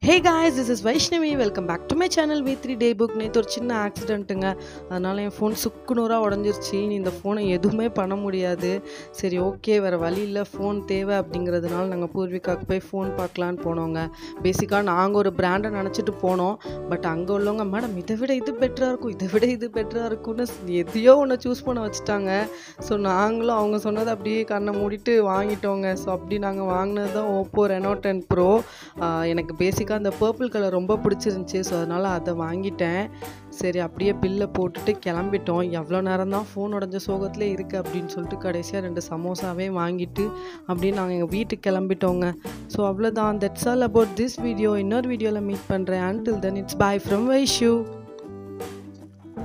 hey guys this is Vaishnavi welcome back to my channel we three day book நேற்று ஒரு சின்ன ஆக்சிடென்ட்டுங்க அதனால் என் phone சுக்குநூறாக உடஞ்சிருச்சு நீ இந்த ஃபோனை எதுவுமே பண்ண முடியாது சரி ஓகே வேறு வழி இல்லை ஃபோன் தேவை அப்படிங்கிறதுனால நாங்கள் பூர்விகாவுக்கு போய் ஃபோன் பார்க்கலான்னு போனோங்க பேசிக்காக நாங்கள் ஒரு பிராண்டை நினச்சிட்டு போனோம் பட் அங்கே உள்ளவங்க மேடம் இதை விட இது பெட்டராக இருக்கும் இதை விட இது பெட்டராக இருக்கும்னு எதையோ ஒன்று சூஸ் பண்ண வச்சுட்டாங்க ஸோ நாங்களும் அவங்க சொன்னதை அப்படியே கண்ணை மூடிட்டு வாங்கிட்டோங்க ஸோ அப்படி நாங்கள் வாங்கினது தான் ஓப்போ ரெனோ டென் ப்ரோ எனக்கு பேசிக்காக அந்த பர்பிள் கலர் ரொம்ப பிடிச்சிருந்துச்சி ஸோ அதனால் அதை வாங்கிட்டேன் சரி அப்படியே பில்லை போட்டுட்டு கிளம்பிட்டோம் எவ்வளோ நேரம் தான் ஃபோன் உடஞ்ச சோகத்திலே இருக்குது அப்படின்னு சொல்லிட்டு கடைசியாக ரெண்டு சமோசாவே வாங்கிட்டு அப்படியே நாங்கள் எங்கள் வீட்டுக்கு கிளம்பிட்டோங்க ஸோ அவ்வளோதான் that's all about this video இன்னொரு வீடியோவில் மீட் பண்ணுறேன் until then it's bye from வைஷூ